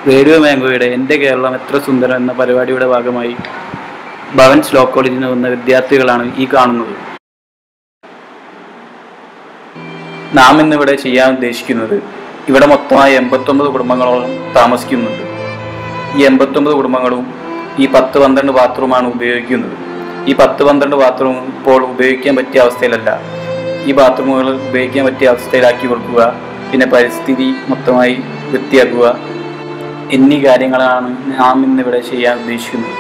radio മാംഗോയുടെ എൻ്റെ കേരളം എത്ര സുന്ദരം എന്ന പരിപാടിയുടെ ഭാഗമായി ഭവൻസ് ലോ കോളേജിൽ നിന്ന് വന്ന വിദ്യാർത്ഥികളാണ് ഈ കാണുന്നത് നാം ഇന്നിവിടെ ചെയ്യാൻ ഉദ്ദേശിക്കുന്നത് ഇവിടെ മൊത്തമായി എൺപത്തൊമ്പത് കുടുംബങ്ങളോളം താമസിക്കുന്നുണ്ട് ഈ എൺപത്തൊമ്പത് കുടുംബങ്ങളും ഈ പത്ത് പന്ത്രണ്ട് ബാത്റൂമാണ് ഉപയോഗിക്കുന്നത് ഈ പത്ത് പന്ത്രണ്ട് ബാത്റൂം ഇപ്പോൾ ഉപയോഗിക്കാൻ പറ്റിയ അവസ്ഥയിലല്ല ഈ ബാത്റൂമുകൾ ഉപയോഗിക്കാൻ പറ്റിയ അവസ്ഥയിലാക്കി കൊടുക്കുക പിന്നെ പരിസ്ഥിതി മൊത്തമായി വൃത്തിയാക്കുക എന്നീ കാര്യങ്ങളാണ് നാം ഇന്നിവിടെ ചെയ്യാൻ ഉദ്ദേശിക്കുന്നത്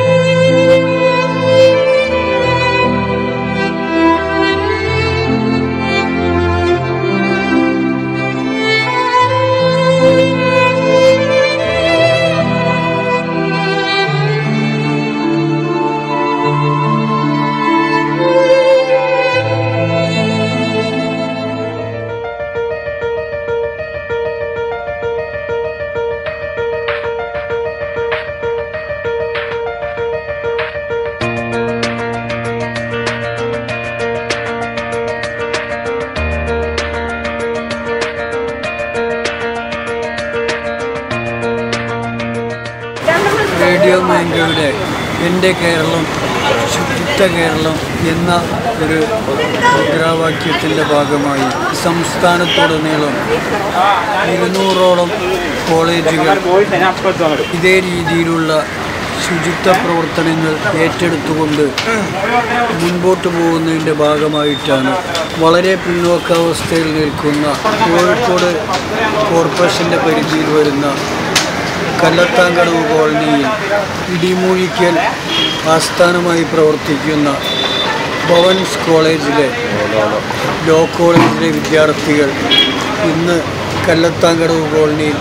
റേഡിയോ മാംഗോയുടെ എൻ്റെ കേരളം ശുദ്ധ കേരളം എന്ന ഒരു മുദ്രാവാക്യത്തിൻ്റെ ഭാഗമായി സംസ്ഥാനത്തുടനീളം ഇരുന്നൂറോളം കോളേജുകൾ ഇതേ രീതിയിലുള്ള ശുചിത്വ പ്രവർത്തനങ്ങൾ ഏറ്റെടുത്തുകൊണ്ട് മുൻപോട്ട് പോകുന്നതിൻ്റെ ഭാഗമായിട്ടാണ് വളരെ പിന്നോക്കാവസ്ഥയിൽ നിൽക്കുന്ന കോഴിക്കോട് കോർപ്പറേഷൻ്റെ പരിധിയിൽ വരുന്ന കല്ലത്താങ്കടവ് കോളനിയിൽ ഇടിമൂഴിക്കൽ ആസ്ഥാനമായി പ്രവർത്തിക്കുന്ന ഭവൻസ് കോളേജിലെ ലോ കോളേജിലെ വിദ്യാർത്ഥികൾ ഇന്ന് കല്ലത്താങ്കടവ് കോളനിയിൽ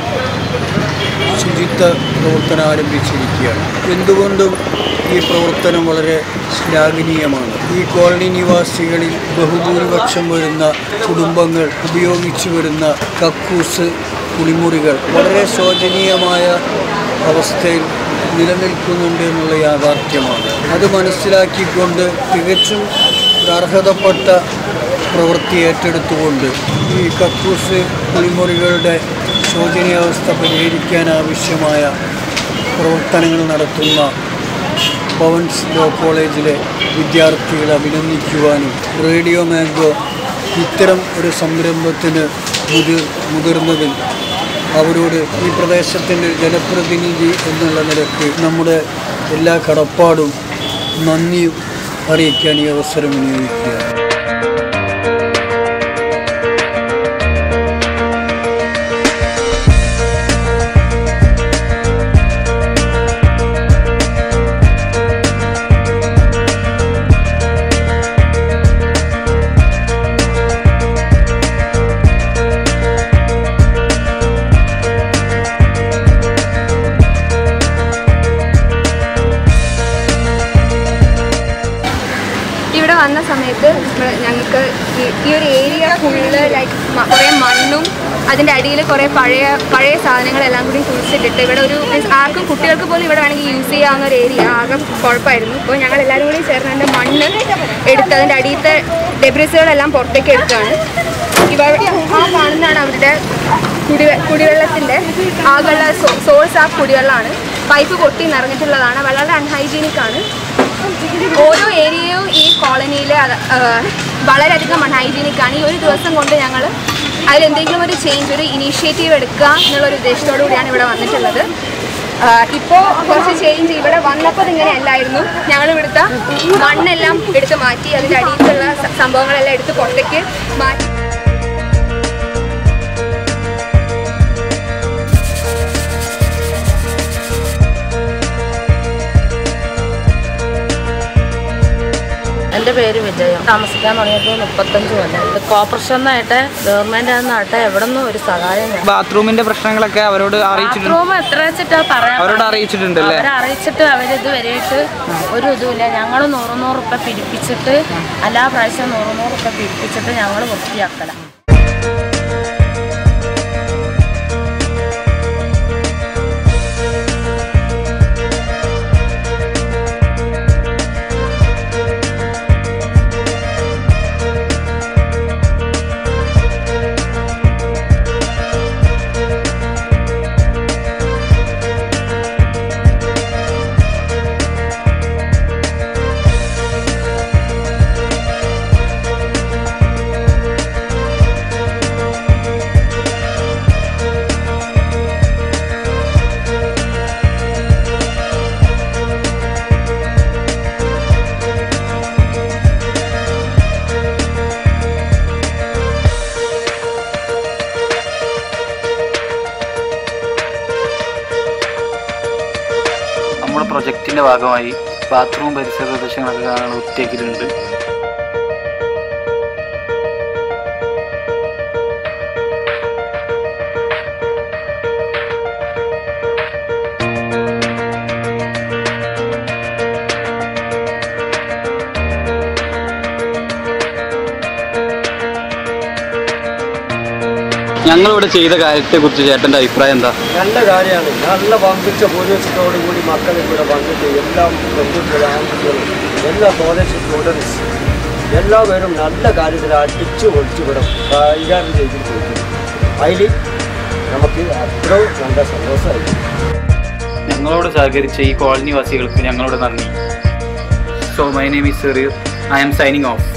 ശുചിത്വ പ്രവർത്തനം ആരംഭിച്ചിരിക്കുകയാണ് എന്തുകൊണ്ടും ഈ പ്രവർത്തനം വളരെ ശ്ലാഘനീയമാണ് ഈ കോളനി നിവാസികളിൽ ബഹുഭൂരിപക്ഷം വരുന്ന കുടുംബങ്ങൾ ഉപയോഗിച്ചു വരുന്ന കക്കൂസ് കുളിമുറികൾ വളരെ ശോചനീയമായ അവസ്ഥയിൽ നിലനിൽക്കുന്നുണ്ട് എന്നുള്ള യാഥാർത്ഥ്യമാണ് അത് മനസ്സിലാക്കിക്കൊണ്ട് തികച്ചും അർഹതപ്പെട്ട പ്രവൃത്തി ഏറ്റെടുത്തുകൊണ്ട് ഈ കക്കൂസ് കുളിമുറികളുടെ ശോചനീയാവസ്ഥ പരിഹരിക്കാൻ ആവശ്യമായ പ്രവർത്തനങ്ങൾ നടത്തുന്ന പവൻസ് ലോ കോളേജിലെ വിദ്യാർത്ഥികളെ അഭിനന്ദിക്കുവാനും റേഡിയോ മാംഗോ ഇത്തരം ഒരു സംരംഭത്തിന് മുതിർ മുതിർന്നതിൽ അവരോട് ഈ പ്രദേശത്തിൻ്റെ ഒരു ജനപ്രതിനിധി എന്നുള്ള നിലക്ക് നമ്മുടെ എല്ലാ കടപ്പാടും നന്ദിയും അറിയിക്കാൻ ഈ അവസരം വിനിയോഗിക്കുകയാണ് ഇവിടെ വന്ന സമയത്ത് നമ്മള് ഞങ്ങൾക്ക് ഈ- ഈ ഒരു ഏരിയ ഫുള്ള് ലൈക്ക് കുറേ മണ്ണും അതിൻ്റെ അടിയിൽ കുറേ പഴയ പഴയ സാധനങ്ങളെല്ലാം കൂടി കുഴിച്ചിട്ടിട്ട് ഇവിടെ ഒരു മീൻസ് ആർക്കും കുട്ടികൾക്ക് പോലും ഇവിടെ വേണമെങ്കിൽ യൂസ് ചെയ്യാവുന്ന ഒരു ഏരിയ ആകെ കുഴപ്പമായിരുന്നു അപ്പോൾ ഞങ്ങൾ എല്ലാവരും കൂടി ചേർന്ന് അതിൻ്റെ മണ്ണ് എടുത്ത് അതിൻ്റെ അടിയത്തെ ഡെബ്രിസുകളെല്ലാം പുറത്തേക്ക് എടുക്കുകയാണ് ഇവിടെ ആ കാണുന്നതാണ് അവരുടെ കുടിവെ കുടിവെള്ളത്തിൻ്റെ ആകെയുള്ള സോഴ്സ് ആ കുടിവെള്ളമാണ് പൈപ്പ് പൊട്ടി നിറഞ്ഞിട്ടുള്ളതാണ് വളരെ അൺഹൈജീനിക് ആണ് ഓരോ ഏരിയയും ഈ കോളനിയിൽ വളരെയധികം അൺഹൈജീനിക് ആണ് ഈ ഒരു ദിവസം കൊണ്ട് ഞങ്ങൾ അതിലെന്തെങ്കിലും ഒരു ചേഞ്ച് ഒരു ഇനീഷ്യേറ്റീവ് എടുക്കുക എന്നുള്ളൊരു ഉദ്ദേശത്തോടു കൂടിയാണ് ഇവിടെ വന്നിട്ടുള്ളത് ഇപ്പോൾ കുറച്ച് ചേഞ്ച് ഇവിടെ വന്നപ്പോൾ ഇങ്ങനെ അല്ലായിരുന്നു ഞങ്ങൾ ഇവിടുത്തെ മണ്ണെല്ലാം എടുത്ത് മാറ്റി അതിൻ്റെ അടിയിലുള്ള സ- സംഭവങ്ങളെല്ലാം എടുത്ത് പുറത്തേക്ക് മാറ്റി എൻ്റെ പേര് വിജയം താമസിക്കാൻ തുടങ്ങിയപ്പോൾ മുപ്പത്തഞ്ച് കൊല്ലം ഇത് കോർപ്പറേഷനായിട്ട് ഗവൺമെൻറ് ആയിട്ട് എവിടെ നിന്നും ഒരു സഹായം ഞാൻ ബാത്റൂമിന്റെ പ്രശ്നങ്ങളൊക്കെ അവരോട് അറിയിച്ചിട്ടുണ്ട് ബാത്റൂം എത്ര വെച്ചിട്ടാ പറയാൻ അവരോട് അറിയിച്ചിട്ടുണ്ടല്ലേ അവരെ അറിയിച്ചിട്ട് അവരിത് വരെയായിട്ട് ഒരു ഇതുമില്ല ഞങ്ങൾ നൂറ് നൂറ് റുപ്യ പിരിപ്പിച്ചിട്ട് എല്ലാ പ്രാവശ്യം നൂറ് നൂറ് റുപ്യ പിരിപ്പിച്ചിട്ട് ഞങ്ങൾ വൃത്തിയാക്കല പ്രോജക്റ്റിന്റെ ഭാഗമായി ബാത്റൂം പരിസര പ്രദേശങ്ങളൊക്കെ ഞങ്ങൾ വൃത്തിയാക്കിയിട്ടുണ്ട് ഞങ്ങളിവിടെ ചെയ്ത കാര്യത്തെക്കുറിച്ച് ചേട്ടൻ്റെ അഭിപ്രായം എന്താ നല്ല കാര്യമാണ് നല്ല പങ്കിച്ച ഭൂരിപക്ഷത്തോടു കൂടി മക്കൾ ഇവിടെ വന്നിട്ട് എല്ലാം പെൺകുട്ടികളും ആൺകുട്ടികളും എല്ലാ കോളേജ് സ്റ്റുഡൻസ് എല്ലാവരും നല്ല കാര്യത്തിൽ അടിച്ചു പൊളിച്ച് ഇവിടെ കൈകാര്യം ചെയ്തിട്ട് പോയിട്ടുണ്ട് അതിൽ നമുക്ക് അത്രയും നല്ല സന്തോഷമായിരിക്കും ഞങ്ങളോട് സഹകരിച്ച ഈ കോളനി വാസികൾക്ക് ഞങ്ങളുടെ നന്ദി സോ മൈ നെയിം ഇസ് സെറിയർ ഐ ആം സൈനിങ് ഓഫ്